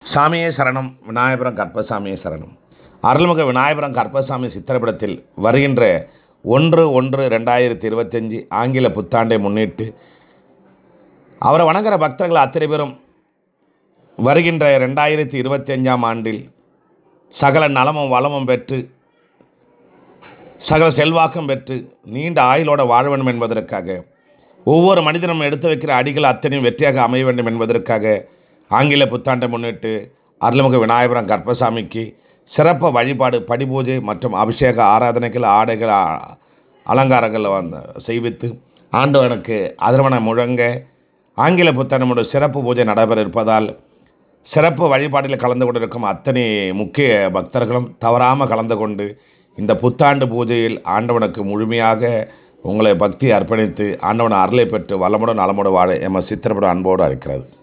சாமியே சரணம் விநாயகபுரம் கற்பசாமியே சரணம் அருள்மிகு விநாயகபுரம் கற்பசாமி சித்திரப்படத்தில் வருகின்ற ஒன்று ஒன்று ரெண்டாயிரத்தி இருபத்தஞ்சி ஆங்கில புத்தாண்டை முன்னிட்டு அவரை வணங்குற பக்தர்கள் அத்தனை பேரும் வருகின்ற ரெண்டாயிரத்தி இருபத்தஞ்சாம் ஆண்டில் சகல நலமும் வளமும் பெற்று சகல செல்வாக்கும் பெற்று நீண்ட ஆயுளோட வாழ வேண்டும் என்பதற்காக ஒவ்வொரு மனிதனும் எடுத்து வைக்கிற அடிகள் அத்தனையும் வெற்றியாக அமைய வேண்டும் என்பதற்காக ஆங்கில புத்தாண்டை முன்னிட்டு அருள்மிகு விநாயகபுரம் கற்பசாமிக்கு சிறப்பு வழிபாடு படிபூஜை மற்றும் அபிஷேக ஆராதனைகள் ஆடைகள் அ- அலங்காரங்கள் வந்து செய்வித்து ஆண்டவனுக்கு அதிர்வன முழங்க ஆங்கில புத்தாண்டமுடைய சிறப்பு பூஜை நடைபெற இருப்பதால் சிறப்பு வழிபாட்டில் கலந்து கொண்டிருக்கும் அத்தனை முக்கிய பக்தர்களும் தவறாமல் கலந்து கொண்டு இந்த புத்தாண்டு பூஜையில் ஆண்டவனுக்கு முழுமையாக உங்களை பக்தி அர்ப்பணித்து ஆண்டவன் அருளை பெற்று வளமுடன் நலமுடன் வாழ எம சித்திரப்பட அன்போடு இருக்கிறது